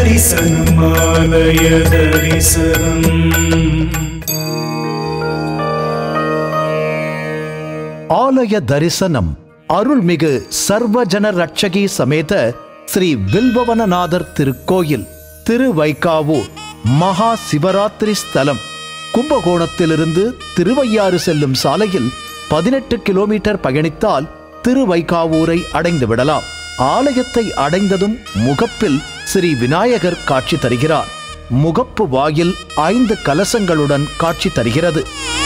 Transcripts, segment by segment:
தரிசனம் ஆலய தரிசனம் ஆலய தரிசனம் அருள்மிகு சர்வஜன ரட்சகி சமேத ஸ்ரீ வில்வவனநாதர் திருக்கோயில் திருவைகாவூர் மகா சிவராத்திரி ஸ்தலம் கும்பகோணத்திலிருந்து திருவையாறு செல்லும் சாலையில் பதினெட்டு கிலோமீட்டர் பயணித்தால் திருவைகாவூரை அடைந்து விடலாம் ஆலயத்தை அடைந்ததும் முகப்பில் ஸ்ரீ விநாயகர் காட்சி தருகிறார் முகப்பு வாயில் ஐந்து கலசங்களுடன் காட்சி தருகிறது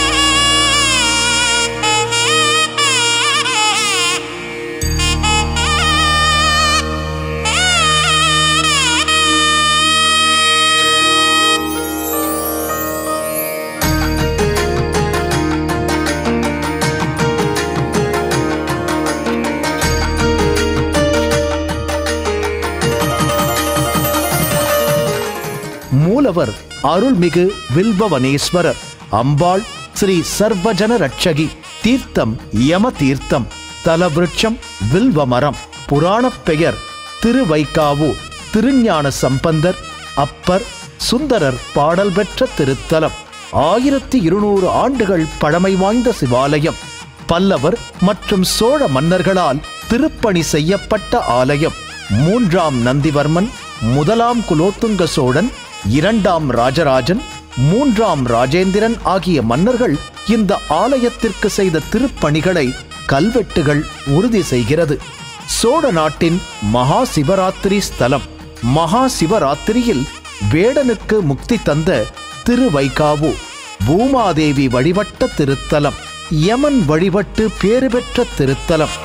மூலவர் அருள்மிகு வில்வவனேஸ்வரர் அம்பாள் ஸ்ரீ சர்வஜன ரட்சகி தீர்த்தம் யம தீர்த்தம் தலவிருட்சம் வில்வமரம் புராணப் பெயர் திருவைகாவூர் திருஞான சம்பந்தர் அப்பர் சுந்தரர் பாடல் பெற்ற திருத்தலம் ஆயிரத்தி இருநூறு ஆண்டுகள் பழமை வாய்ந்த சிவாலயம் பல்லவர் மற்றும் சோழ மன்னர்களால் திருப்பணி செய்யப்பட்ட ஆலயம் மூன்றாம் நந்திவர்மன் முதலாம் குலோத்துங்க சோழன் இரண்டாம் ராஜராஜன் மூன்றாம் ராஜேந்திரன் ஆகிய மன்னர்கள் இந்த ஆலயத்திற்கு செய்த திருப்பணிகளை கல்வெட்டுகள் உறுதி செய்கிறது சோழ நாட்டின் மகா சிவராத்திரி ஸ்தலம் மகா சிவராத்திரியில் வேடனுக்கு முக்தி தந்த திருவைகாவு பூமாதேவி வழிபட்ட திருத்தலம் யமன் வழிபட்டு பேறு பெற்ற திருத்தலம்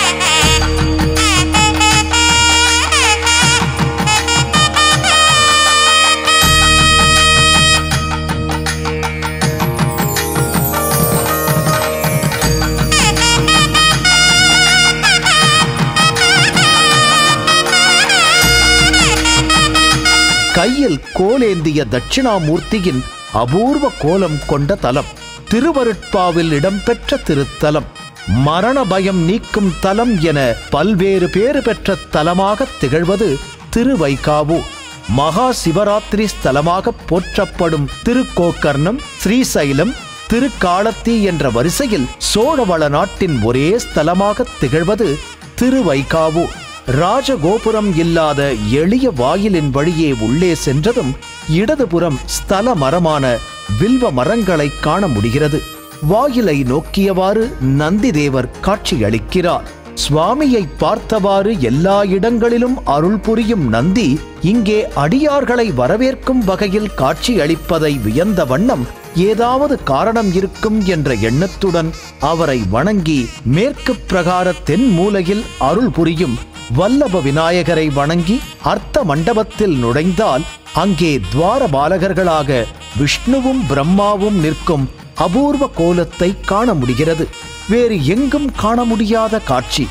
கையில் கோலேந்திய தட்சிணாமூர்த்தியின் அபூர்வ கோலம் கொண்ட தலம் திருவருட்பாவில் இடம்பெற்ற திருத்தலம் மரண பயம் நீக்கும் தலம் என பல்வேறு பேறு பெற்ற தலமாக திகழ்வது திருவைகாவு மகா சிவராத்திரி ஸ்தலமாக போற்றப்படும் திருக்கோக்கர்ணம் ஸ்ரீசைலம் திருக்காலத்தி என்ற வரிசையில் சோழவள நாட்டின் ஒரே ஸ்தலமாக திகழ்வது திருவைகாவு ராஜகோபுரம் இல்லாத எளிய வாயிலின் வழியே உள்ளே சென்றதும் இடதுபுறம் ஸ்தல மரமான வில்வ மரங்களை காண முடிகிறது வாயிலை நோக்கியவாறு நந்திதேவர் காட்சியளிக்கிறார் சுவாமியை பார்த்தவாறு எல்லா இடங்களிலும் அருள் புரியும் நந்தி இங்கே அடியார்களை வரவேற்கும் வகையில் காட்சியளிப்பதை வியந்த வண்ணம் ஏதாவது காரணம் இருக்கும் என்ற எண்ணத்துடன் அவரை வணங்கி மேற்கு பிரகார தென் மூலையில் அருள் புரியும் வல்லப விநாயகரை வணங்கி அர்த்த மண்டபத்தில் நுழைந்தால் அங்கே துவார பாலகர்களாக விஷ்ணுவும் பிரம்மாவும் நிற்கும் அபூர்வ கோலத்தை காண முடிகிறது வேறு எங்கும் காண முடியாத காட்சி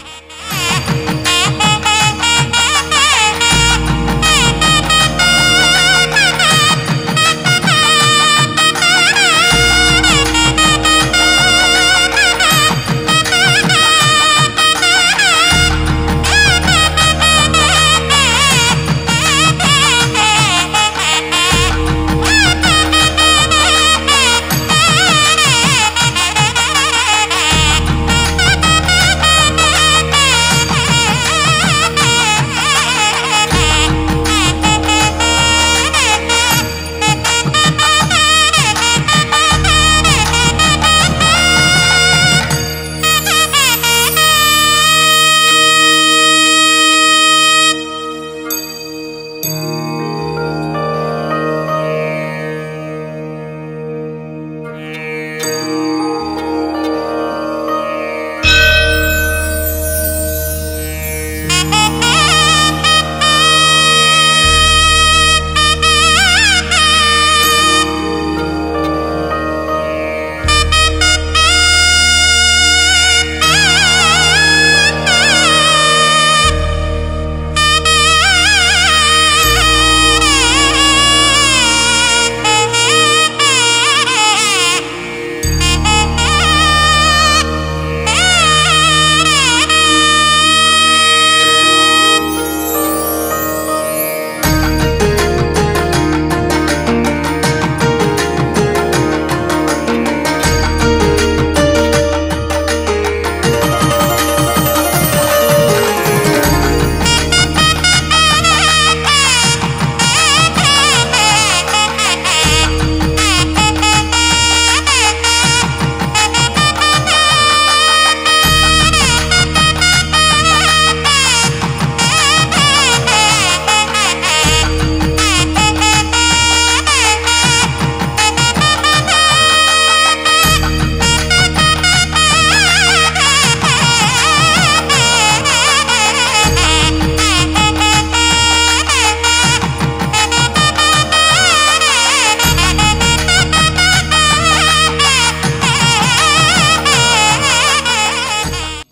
Thank you.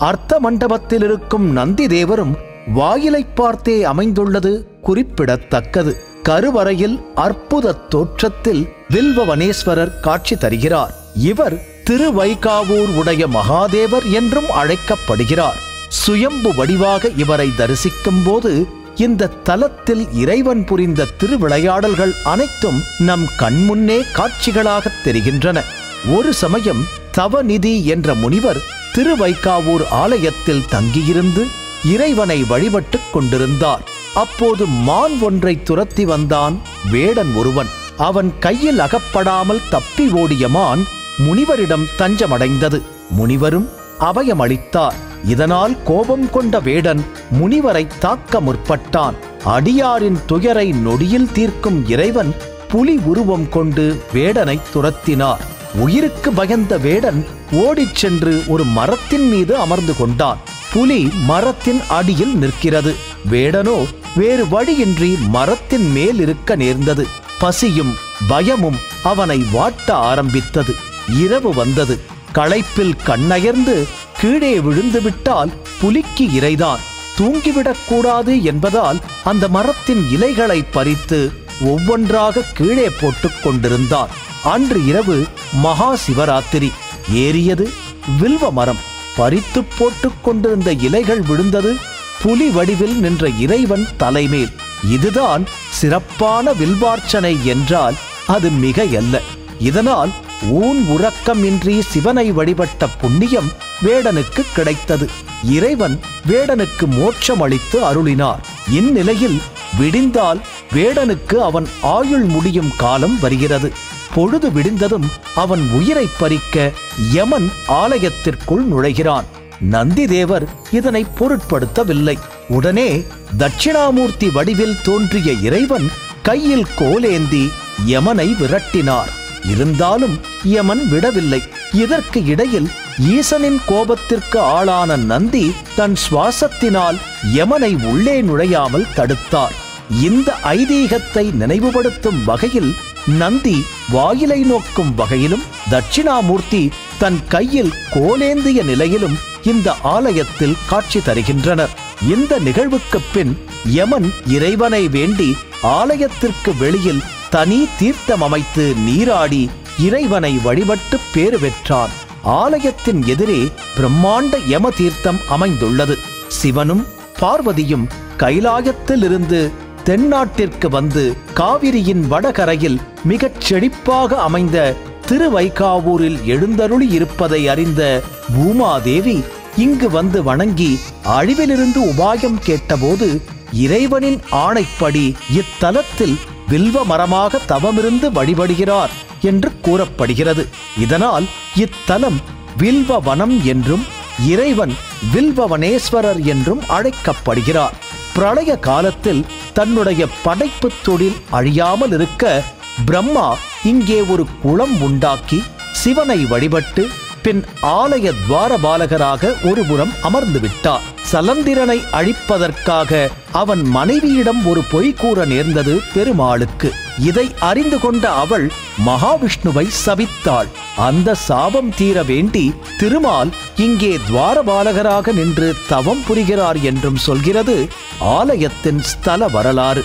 அர்த்த மண்டபத்தில் இருக்கும் நந்தி தேவரும் வாயிலை பார்த்தே அமைந்துள்ளது குறிப்பிடத்தக்கது கருவறையில் அற்புத தோற்றத்தில் வில்வவனேஸ்வரர் காட்சி தருகிறார் இவர் திருவைகாவூர் உடைய மகாதேவர் என்றும் அழைக்கப்படுகிறார் சுயம்பு வடிவாக இவரை தரிசிக்கும் போது இந்த தலத்தில் இறைவன் புரிந்த திருவிளையாடல்கள் அனைத்தும் நம் கண்முன்னே காட்சிகளாக தெரிகின்றன ஒரு சமயம் தவநிதி என்ற முனிவர் திருவைகாவூர் ஆலயத்தில் தங்கியிருந்து இறைவனை வழிபட்டுக் கொண்டிருந்தார் அப்போது மான் ஒன்றை துரத்தி வந்தான் வேடன் ஒருவன் அவன் கையில் அகப்படாமல் தப்பி ஓடிய மான் முனிவரிடம் தஞ்சமடைந்தது முனிவரும் அபயமளித்தார் இதனால் கோபம் கொண்ட வேடன் முனிவரை தாக்க முற்பட்டான் அடியாரின் துயரை நொடியில் தீர்க்கும் இறைவன் புலி உருவம் கொண்டு வேடனை துரத்தினார் உயிருக்கு பயந்த வேடன் ஓடிச் சென்று ஒரு மரத்தின் மீது அமர்ந்து கொண்டான் புலி மரத்தின் அடியில் நிற்கிறது வேடனோ வேறு வழியின்றி மரத்தின் மேல் இருக்க நேர்ந்தது பசியும் பயமும் அவனை வாட்ட ஆரம்பித்தது இரவு வந்தது களைப்பில் கண்ணயர்ந்து கீழே விழுந்து விட்டால் புலிக்கு இரைதான் தூங்கிவிடக் கூடாது என்பதால் அந்த மரத்தின் இலைகளை பறித்து ஒவ்வொன்றாக கீழே போட்டுக் கொண்டிருந்தான் அன்று இரவு மகா சிவராத்திரி ஏறியது வில்வ மரம் பறித்து போட்டுக் கொண்டிருந்த இலைகள் விழுந்தது புலி வடிவில் நின்ற இறைவன் தலைமேல் இதுதான் சிறப்பான வில்வார்ச்சனை என்றால் அது மிகையல்ல இதனால் ஊன் உறக்கம் இன்றி சிவனை வழிபட்ட புண்ணியம் வேடனுக்கு கிடைத்தது இறைவன் வேடனுக்கு மோட்சம் அளித்து அருளினார் இந்நிலையில் விடிந்தால் வேடனுக்கு அவன் ஆயுள் முடியும் காலம் வருகிறது பொழுது விடிந்ததும் அவன் உயிரை பறிக்க யமன் ஆலயத்திற்குள் நுழைகிறான் நந்திதேவர் இதனை பொருட்படுத்தவில்லை உடனே தட்சிணாமூர்த்தி வடிவில் தோன்றிய இறைவன் கையில் கோலேந்தி யமனை விரட்டினார் இருந்தாலும் யமன் விடவில்லை இதற்கு இடையில் ஈசனின் கோபத்திற்கு ஆளான நந்தி தன் சுவாசத்தினால் யமனை உள்ளே நுழையாமல் தடுத்தார் இந்த ஐதீகத்தை நினைவுபடுத்தும் வகையில் நந்தி வாயிலை நோக்கும் வகையிலும் தட்சிணாமூர்த்தி தன் கையில் கோலேந்திய நிலையிலும் இந்த ஆலயத்தில் காட்சி தருகின்றனர் இந்த நிகழ்வுக்குப் பின் யமன் இறைவனை வேண்டி ஆலயத்திற்கு வெளியில் தனி தீர்த்தம் அமைத்து நீராடி இறைவனை வழிபட்டு பேறு பெற்றான் ஆலயத்தின் எதிரே பிரம்மாண்ட யம தீர்த்தம் அமைந்துள்ளது சிவனும் பார்வதியும் கைலாயத்திலிருந்து தென்னாட்டிற்கு வந்து காவிரியின் வடகரையில் மிகச் செழிப்பாக அமைந்த திருவைகாவூரில் எழுந்தருளி இருப்பதை அறிந்த பூமாதேவி இங்கு வந்து வணங்கி அழிவிலிருந்து உபாயம் கேட்டபோது இறைவனின் ஆணைப்படி இத்தலத்தில் வில்வ மரமாக தவமிருந்து வழிபடுகிறார் என்று கூறப்படுகிறது இதனால் இத்தலம் வில்வ வனம் என்றும் இறைவன் வில்வவனேஸ்வரர் என்றும் அழைக்கப்படுகிறார் பிரளய காலத்தில் தன்னுடைய படைப்புத் தொழில் அழியாமல் இருக்க பிரம்மா இங்கே ஒரு குளம் உண்டாக்கி சிவனை வழிபட்டு பின் ஆலய துவாரபாலகராக ஒருபுறம் அமர்ந்து விட்டார் சலந்திரனை அழிப்பதற்காக அவன் மனைவியிடம் ஒரு பொய் கூற நேர்ந்தது பெருமாளுக்கு இதை அறிந்து கொண்ட அவள் மகாவிஷ்ணுவை சபித்தாள் அந்த சாபம் தீர வேண்டி திருமால் இங்கே துவாரபாலகராக நின்று தவம் புரிகிறார் என்றும் சொல்கிறது ஆலயத்தின் ஸ்தல வரலாறு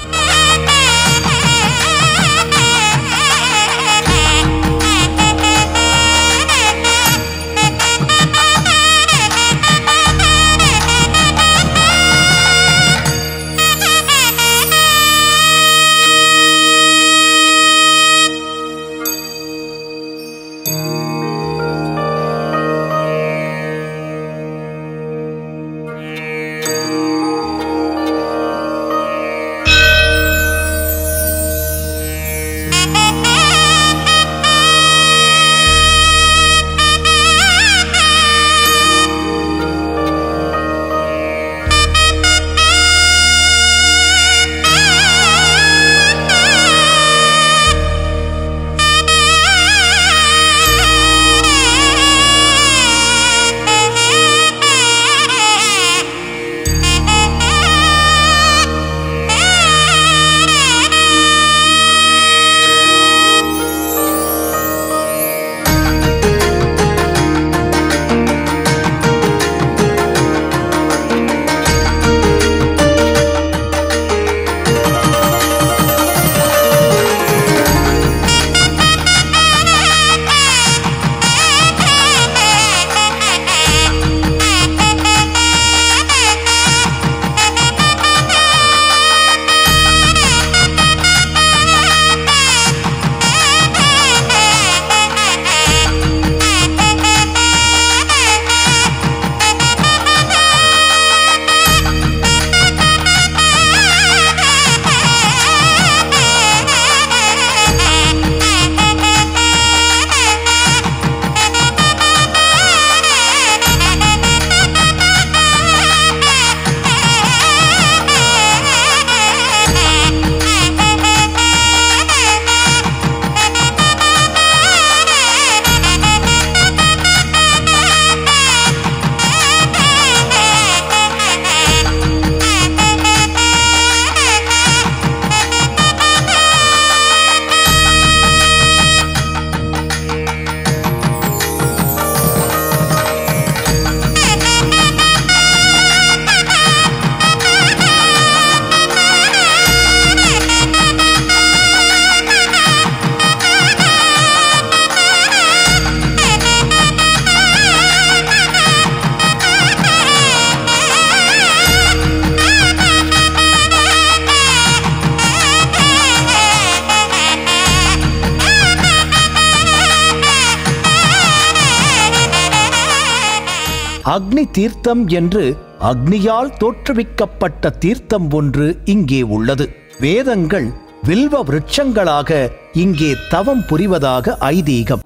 அக்னி தீர்த்தம் என்று அக்னியால் தோற்றுவிக்கப்பட்ட தீர்த்தம் ஒன்று இங்கே உள்ளது வேதங்கள் வில்வ விருட்சங்களாக இங்கே தவம் புரிவதாக ஐதீகம்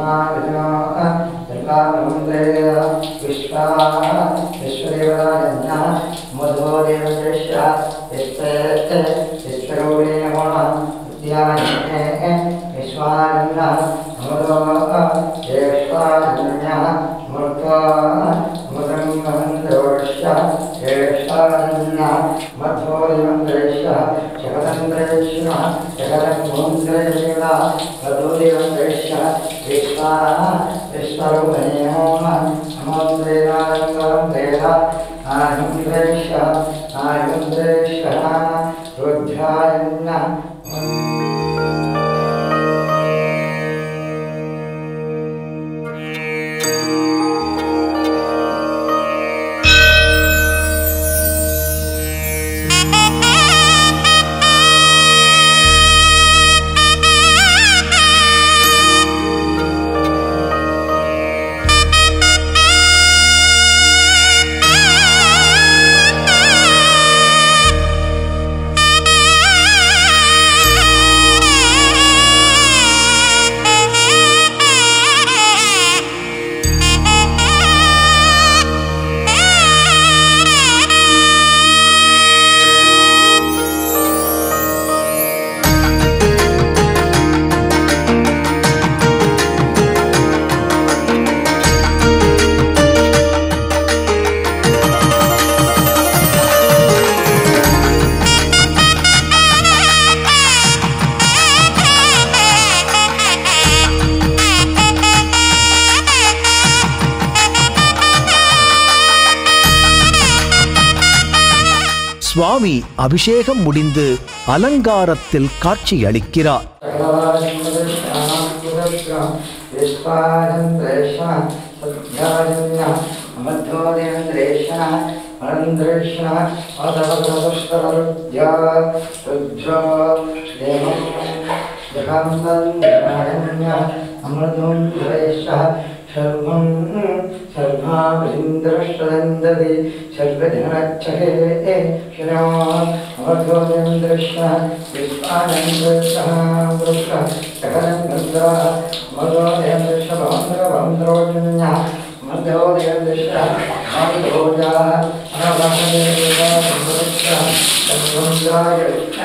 சுவாமி அபிஷேகம் முடிந்து அலங்காரத்தில் காட்சி அளிக்கிறார் सर्वं सर्वामिन्द्रश्रन्दति सर्वजनच्छे शिरो अवधोन्द्रश्च विश्वानन्दः वृक्षः सकलं गन्धः मधोदयन्दृशभन्द्रभन्द्रोजन्यः मधोदयन्दृश मधोजाः अनवहदेवृक्षः सर्वन्द्राय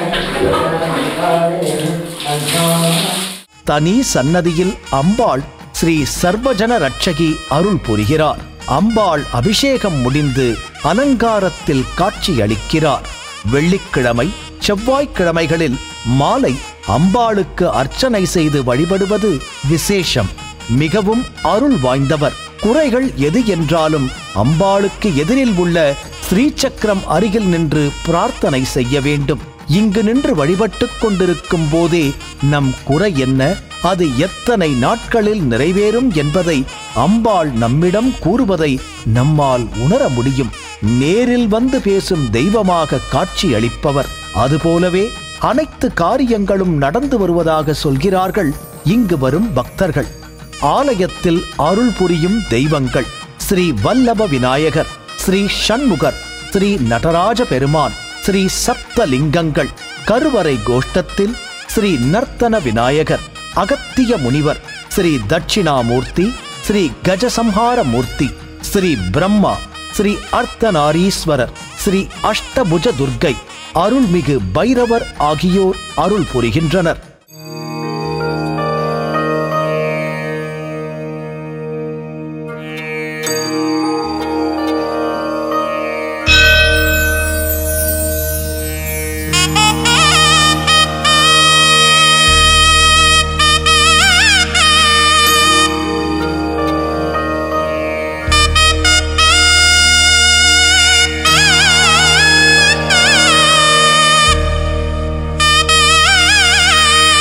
தனி சன்னதியில் அம்பாள் ஸ்ரீ சர்வஜன ரட்சகி அருள் புரிகிறார் அம்பாள் அபிஷேகம் முடிந்து அலங்காரத்தில் காட்சி அளிக்கிறார் வெள்ளிக்கிழமை செவ்வாய்க்கிழமைகளில் மாலை அம்பாளுக்கு அர்ச்சனை செய்து வழிபடுவது விசேஷம் மிகவும் அருள் வாய்ந்தவர் குறைகள் எது என்றாலும் அம்பாளுக்கு எதிரில் உள்ள ஸ்ரீசக்கரம் அருகில் நின்று பிரார்த்தனை செய்ய வேண்டும் இங்கு நின்று வழிபட்டுக் கொண்டிருக்கும் போதே நம் குறை என்ன அது எத்தனை நாட்களில் நிறைவேறும் என்பதை அம்பாள் நம்மிடம் கூறுவதை நம்மால் உணர முடியும் நேரில் வந்து பேசும் தெய்வமாக காட்சி அளிப்பவர் அதுபோலவே அனைத்து காரியங்களும் நடந்து வருவதாக சொல்கிறார்கள் இங்கு வரும் பக்தர்கள் ஆலயத்தில் அருள் புரியும் தெய்வங்கள் ஸ்ரீ வல்லப விநாயகர் ஸ்ரீ சண்முகர் ஸ்ரீ நடராஜ பெருமான் ஸ்ரீ சப்தலிங்கங்கள் கருவறை கோஷ்டத்தில் ஸ்ரீ நர்த்தன விநாயகர் அகத்திய முனிவர் ஸ்ரீ தட்சிணாமூர்த்தி ஸ்ரீ கஜசம்ஹார மூர்த்தி ஸ்ரீ பிரம்மா ஸ்ரீ அர்த்தநாரீஸ்வரர் ஸ்ரீ அஷ்டபுஜ துர்க்கை அருள்மிகு பைரவர் ஆகியோர் அருள் புரிகின்றனர் Thank you.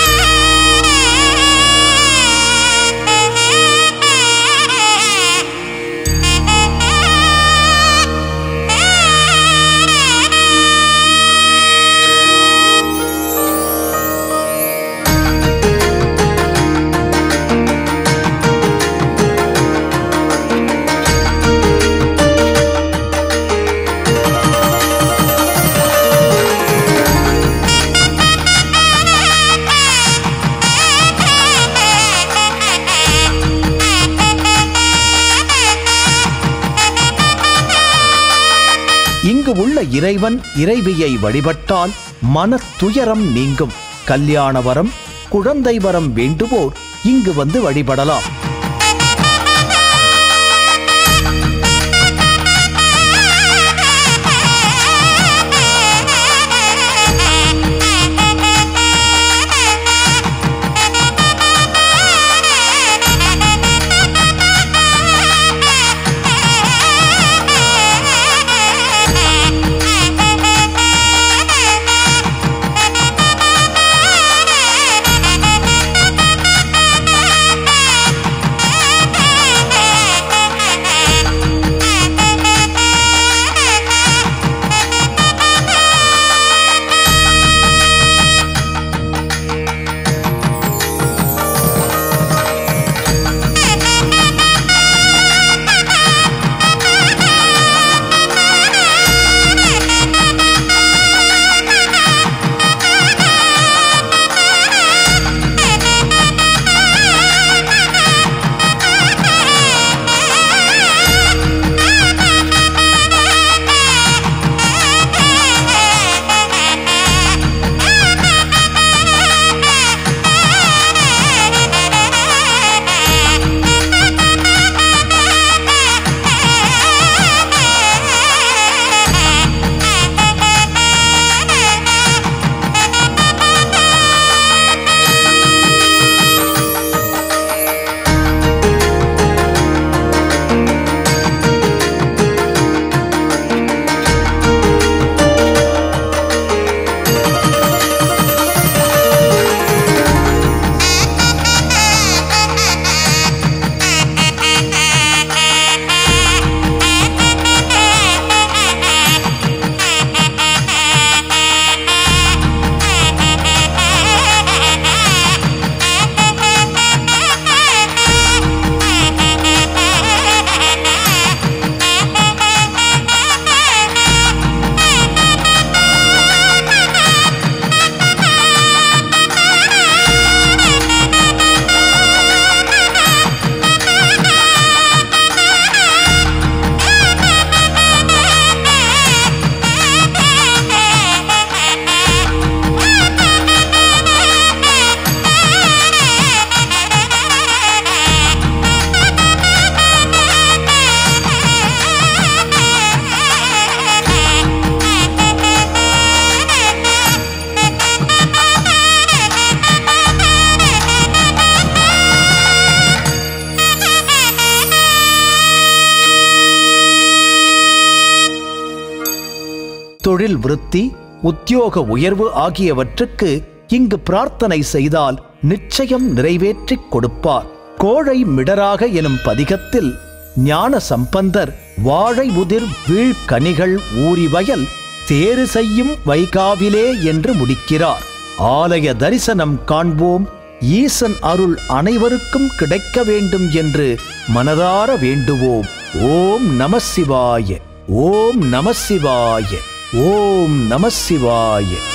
இறைவன் இறைவியை வழிபட்டால் மனத் துயரம் நீங்கும் கல்யாண வரம் குழந்தை வரம் வேண்டுவோர் இங்கு வந்து வழிபடலாம் தொழில் விருத்தி உத்தியோக உயர்வு ஆகியவற்றுக்கு இங்கு பிரார்த்தனை செய்தால் நிச்சயம் நிறைவேற்றிக் கொடுப்பார் கோழை மிடராக எனும் பதிகத்தில் ஞான சம்பந்தர் வாழை உதிர் வீழ்கனிகள் ஊறி வயல் தேறு செய்யும் வைகாவிலே என்று முடிக்கிறார் ஆலய தரிசனம் காண்போம் ஈசன் அருள் அனைவருக்கும் கிடைக்க வேண்டும் என்று மனதார வேண்டுவோம் ஓம் நம சிவாய ஓம் நம சிவாய ஓம் நம சிவாய